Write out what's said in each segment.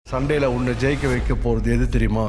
சண்டேல உன்னை ஜெயிக்க வைக்க போறது எது தெரியுமா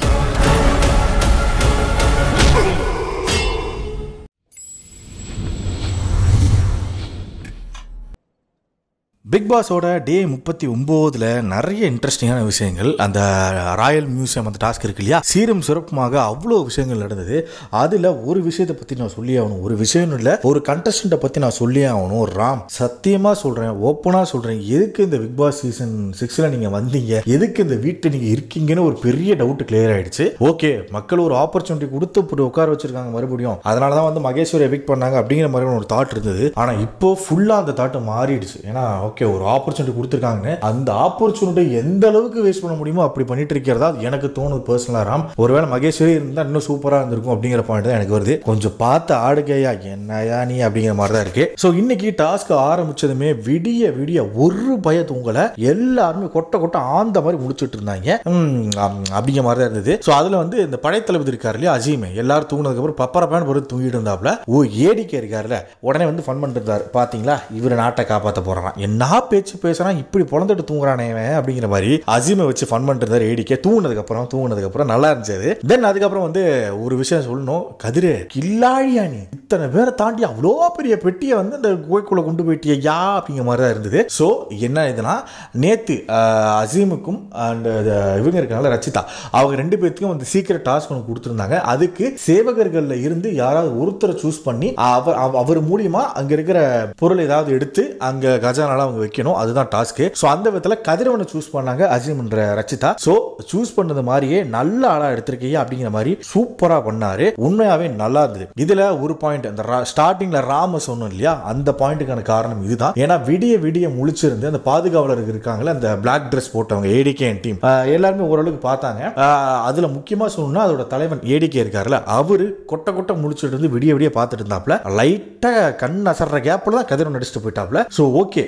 பிக் பாஸோட டே முப்பத்தி ஒம்போதுல நிறைய இன்ட்ரெஸ்டிங்கான விஷயங்கள் அந்த ராயல் மியூசியம் அந்த டாஸ்க் இருக்கு இல்லையா சீரும் சிறப்புமாக அவ்வளோ விஷயங்கள் நடந்தது அதில் ஒரு விஷயத்தை பற்றி நான் சொல்லி ஆகணும் ஒரு விஷயம் இல்லை ஒரு கண்டஸ்டண்ட்டை பற்றி நான் சொல்லி ஆகணும் ராம் சத்தியமாக சொல்கிறேன் ஓப்பனாக சொல்கிறேன் எதுக்கு இந்த பிக் பாஸ் சீசன் சிக்ஸில் நீங்கள் வந்தீங்க எதுக்கு இந்த வீட்டில் நீங்கள் இருக்கீங்கன்னு ஒரு பெரிய டவுட் கிளியர் ஆயிடுச்சு ஓகே மக்கள் ஒரு ஆப்பர்ச்சுனிட்டி கொடுத்து இப்படி உட்கார வச்சிருக்காங்க மறுபடியும் அதனால தான் வந்து மகேஸ்வரி எவிக் பண்ணாங்க அப்படிங்கிற மாதிரி ஒரு தாட் இருந்தது ஆனால் இப்போ ஃபுல்லாக அந்த தாட் மாறிடுச்சு ஏன்னா ஓகே ஒரு ஆப்பர்ச்சுனிட்டி கொடுத்துருக்காங்க அந்த ஆப்பர்ச்சுனிட்டி எந்த அளவுக்கு வேஸ்ட் பண்ண முடியுமோ அப்படி பண்ணிட்டு இருக்கிறதா அது எனக்கு தோணுது பர்சனலாக ராம் ஒருவேளை மகேஸ்வரி இருந்தால் இன்னும் சூப்பராக இருந்திருக்கும் அப்படிங்கிற பாயிண்ட் தான் எனக்கு வருது கொஞ்சம் பார்த்து ஆடுகையா என்னையா நீ அப்படிங்கிற மாதிரி தான் இருக்கு ஸோ இன்னைக்கு டாஸ்க் ஆரம்பிச்சதுமே விடிய விடிய ஒரு பய தூங்கல எல்லாருமே கொட்டை கொட்டை ஆந்த மாதிரி முடிச்சுட்டு இருந்தாங்க ம், ஆம், அப்படிங்கிற மாதிரி தான் இருந்தது ஸோ அதில் வந்து இந்த படைத்தளபதி இருக்காரு இல்லையா அஜீமே எல்லாரும் தூங்கினதுக்கப்புறம் பப்பரப்பான்னு போட்டு தூங்கிட்டு இருந்தாப்புல ஓ ஏடிக்கே இருக்காருல்ல உடனே வந்து ஃபன் பண்ணிட்டு இருந்தாரு பாத்தீங்களா இவர் நாட்டை காப்பாற்ற போறாராம் என்ன பேச்சு பேசுறான் இப்படி பொழந்துட்டு தூங்குறானே இவன் அப்படிங்கிற மாதிரி அஜீமை வச்சு ஃபன் பண்ணிட்டு இருந்தாரு ஏடிக்கே தூங்கினதுக்கு அப்புறம் தூங்கினதுக்கு அப்புறம் நல்லா இருந்துச்சு தென் அதுக்கப்புறம் வந்து ஒரு விஷயம் சொல்லணும் கதிரு கில்லாழியா நீ இத்தனை பேரை தாண்டி அவ்வளோ பெரிய பெட்டியை வந்து அந்த குகைக்குள்ள கொண்டு போயிட்டியா யா அப்படிங்கிற மாதிரி தான் இருந்தது ஸோ என்ன இதுனா நேத்து ஆஹ், அசீமுக்கும் அண்ட் இவங்க இருக்காங்கல்ல ரச்சிதா அவங்க ரெண்டு பேர்த்துக்கும் வந்து சீக்கிரம் டாஸ்க் ஒன்று கொடுத்துருந்தாங்க அதுக்கு சேவகர்கள்ல இருந்து யாராவது ஒருத்தரை சூஸ் பண்ணி அவர் அவ- அவர் மூலியமா அங்க இருக்கிற பொருள் ஏதாவது எடுத்து அங்க கஜானால அவங்க வைக்கணும் அதுதான் டாஸ்க்கு ஸோ அந்த விதத்தில் கதிரவனை சூஸ் பண்ணாங்க அசீம் என்ற ரச்சிதா ஸோ சூஸ் பண்ணது மாதிரியே நல்ல ஆளா எடுத்திருக்கீங்க அப்படிங்கிற மாதிரி சூப்பரா பண்ணாரு உண்மையாவே நல்லா இருந்தது இதுல ஒரு பாயிண்ட் அந்த ஸ்டார்டிங்ல ராம சொன்னோம் இல்லையா அந்த பாயிண்ட்டுக்கான காரணம் இதுதான் ஏன்னா விடிய விடிய முழிச்சிருந்து அந்த பாதுகாவலர்கள் இருக்காங்களே அந்த பிளாக் ட்ரெஸ் போட்டவங்க ஏடிகே டீம் எல்லாருமே ஓரளவுக்கு பார்த்தாங்க ஆஹ் அதுல முக்கியமா சொல்லணும்னா அதோட தலைவன் ஏடிகே இருக்காருல்ல அவரு கொட்டை கொட்டை முழிச்சிட்டு இருந்து விடிய விடிய பார்த்துட்டு இருந்தாப்ல லைட்டா கண் அசர்ற கேப்ல தான் கதிரவன் நடிச்சுட்டு போயிட்டாப்ல ஸோ ஓகே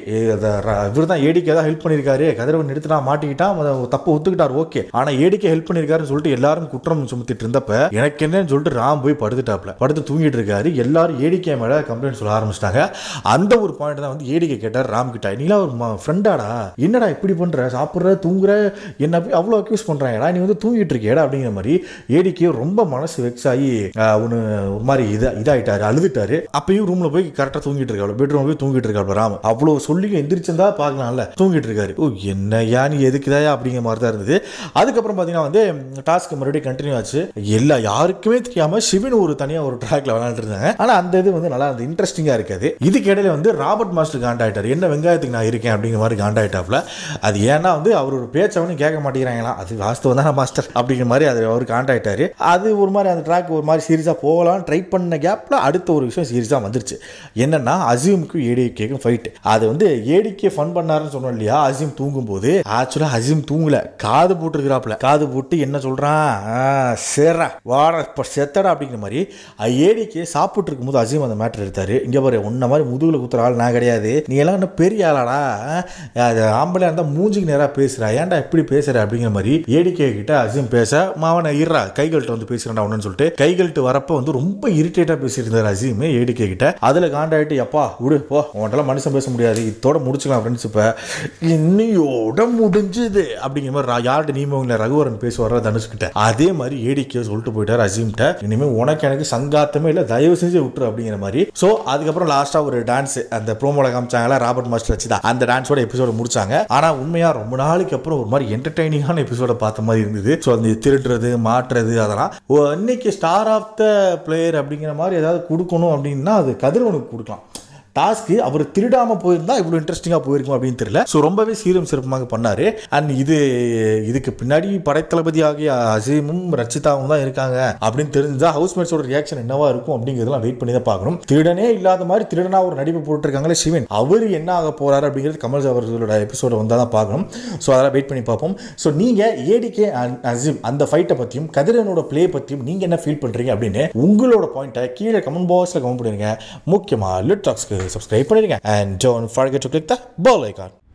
இவர் தான் ஏடிகே தான் ஹெல்ப் பண்ணியிருக்காரு கதிரவன் எடுத்துட்டா மாட்டிக்கிட்டான் அவன் தப்பு ஒத்துக்கிட்டார் ஓகே ஆனா ஏடிகே ஹெல்ப் பண்ணியிருக்காருன்னு சொல்லிட்டு எல்லாரும் குற்றம் சுமத்திட்டு இருந்தப்ப எனக்கு என்னன்னு சொல்லிட்டு ராம் போய் படுத்துட்டாப்ல படுத்து தூங்கிட்டு இருக்காரு எல்லாரும் ஏடிகே மேல கம்ப்ளைண்ட் சொல்ல ஆரம்பிச்சிட்டாங்க அந்த ஒரு பாயிண்ட் தான் வந்து ஏடிகே கேட்டார் ராம் கிட்ட நீங்களா ஒரு ஃப்ரெண்டாடா என்னடா இப்படி பண்ற சாப்பிட்ற தூங்குற என்ன அப்படி அவ்வளோ அக்யூஸ் பண்றாங்கடா நீ வந்து தூங்கிட்டு இருக்கியடா அப்படிங்கிற மாதிரி ஏடிக்கே ரொம்ப மனசு வெக்ஸ் ஆகி ஒன்று ஒரு மாதிரி இதா இதாயிட்டாரு அழுதுட்டாரு அப்பயும் ரூம்ல போய் கரெக்டாக தூங்கிட்டு இருக்காரு பெட்ரூம்ல போய் தூங்கிட்டு இருக்காரு ராம் அவ்வளோ சொல்லி எந்திரிச்சிருந்தா பார்க்கலாம்ல தூங்கிட்டு இருக்காரு ஓ என்னையா நீ எதுக்குதாயா அப்படிங்கிற மாதிரி தான் இருந்தது அதுக்கப்புறம் பார்த்தீங்கன்னா வந்து டாஸ்க் மறுபடியும் கண்டினியூ ஆச்சு எல்லா யாருக்குமே தெரியாம சிவன் ஒரு தனியாக ஒரு ட்ராக்ல விளையாண்டு இருந்தாங்க ஆனால் அந்த இது வந்து நல்லா இருந்தது இன்ட்ரெஸ்டிங்காக இருக்காது இதுக்கு இடையில வந்து ராபர்ட் மாஸ்டர் காண்டாயிட்டார் என்ன வெங்காயத்துக்கு நான் இருக்கேன் அப்படிங்கிற மாதிரி காண்டாயிட்டாப்ல அது ஏன்னா வந்து அவர் ஒரு பேச்சவனு கேட்க மாட்டேங்கிறாங்களாம் அது வாஸ்தவம் தானே மாஸ்டர் அப்படிங்கிற மாதிரி அது அவர் காண்டாயிட்டாரு அது ஒரு மாதிரி அந்த ட்ராக் ஒரு மாதிரி சீரியஸாக போகலாம் ட்ரை பண்ண கேப்பில் அடுத்த ஒரு விஷயம் சீரியஸாக வந்துருச்சு என்னன்னா அசீமுக்கும் ஏடிகேக்கும் ஃபைட் அது வந்து ஏடிகே ஃபன் பண்ணாருன்னு சொன்னோம் இல்லையா அசீம் தூங்கும் போது ஆக்சுவலாக அசீம் தூங்கல காது போட்டுருக்கிறாப்ல காது போட்டு என்ன சொல்றான் ஆ, சேர்றா வாடா இப்போ செத்தடா அப்படிங்கிற மாதிரி ஏடிகே சாப்பிட்டு இருக்கும்போது அசீம் அந்த மேட்டர் எடுத்தாரு இங்க பாரு உன்ன மாதிரி முதுகுல குத்துற ஆள் நான் கிடையாது நீ எல்லாம் என்ன பெரிய ஆளாடா ஆ, அது ஆம்பளையா இருந்தா மூஞ்சிக்கு நேரா பேசுறா ஏன்டா இப்படி பேசுற அப்படிங்கிற மாதிரி ஏடிகே கிட்ட அசீம் பேச மாவன இருறா கைகள்கிட்ட வந்து பேசுறேன்டா ஒன்னு சொல்லிட்டு கைகள்ட்டு வரப்ப வந்து ரொம்ப இரிட்டேட்டா பேசியிருந்தார் அசீம் ஏடிகே கிட்ட அதுல காண்டாயிட்டு எப்பா விடு போ உன்ட்டெல்லாம் மனுஷன் பேச முடியாது இதோட முடிச்சுக்கலாம் ஃப்ரெண்ட்ஷிப்பை இன்னையோட முடிஞ்சுது அப்படிங்கிற மாதிரி ரா- யார்கிட்ட நீமவங்கள ரகுவரன் பேசுவாரா தனுஷ்கிட்ட அதே மாதிரி ஏடிக்கே சொல்லிட்டு போயிட்டார் அசீம்கிட்ட இனிமே உனக்கு எனக்கு சங்காத்தமே இல்லை தயவு செஞ்சு விட்டுரு அப்படிங்கிற மாதிரி ஸோ அதுக்கப்புறம் லாஸ்டா ஒரு டான்ஸ் அந்த ப்ரோமோல காமிச்சாங்களா ராபர்ட் மாஸ்டர் வச்சு தான் அந்த டான்ஸோட எபிசோட முடிச்சாங்க ஆனா உண்மையா ரொம்ப நாளைக்கு அப்புறம் ஒரு மாதிரி என்டர்டைனிங்கான எபிசோட பார்த்த மாதிரி இருந்தது ஸோ அந்த திருடுறது மாற்றுறது அதெல்லாம் ஓ, இன்னைக்கு ஸ்டார் ஆஃப் த பிளேயர் அப்படிங்கிற மாதிரி ஏதாவது கொடுக்கணும் அப்படின்னா அது கதிரவனுக்கு கொடுக்கலாம் டாஸ்க்கு அவர் திருடாம போயிருந்தா இவ்வளோ இன்ட்ரெஸ்டிங்காக போயிருக்கும் அப்படின்னு தெரியல ஸோ ரொம்பவே சீரும் சிறப்புமாக பண்ணாரு அண்ட் இது இதுக்கு பின்னாடி படைத்தளபதி ஆகிய அசீமும் ரச்சிதாவும் தான் இருக்காங்க அப்படின்னு தெரிஞ்சா ஹவுஸ்மேட்ஸோட ரியாக்ஷன் என்னவா இருக்கும் அப்படிங்கிறதெல்லாம் வெயிட் பண்ணி தான் பார்க்கணும் திருடனே இல்லாத மாதிரி திருடனா ஒரு நடிப்பு போட்டுருக்காங்களே சிவன் அவர் என்ன ஆக போறாரு அப்படிங்கிறது கமல் அவர்களோட எபிசோட வந்தால் தான் பார்க்கணும் ஸோ அதெல்லாம் வெயிட் பண்ணி பார்ப்போம் ஸோ நீங்கள் ஏடிகே அண்ட் அசீம் அந்த ஃபைட்டை பற்றியும் கதிரவனோட ப்ளே பற்றியும் நீங்கள் என்ன ஃபீல் பண்ணுறீங்க அப்படின்னு உங்களோட பாயிண்ட்டை கீழே கமெண்ட் பாக்ஸில் கமெண்ட் பண்ணிருங்க முக்கியமாக லிட் டாக்ஸ்க்கு சப்ஸ்கிரைப் பண்ணிடுங்க and don't forget to click the bell icon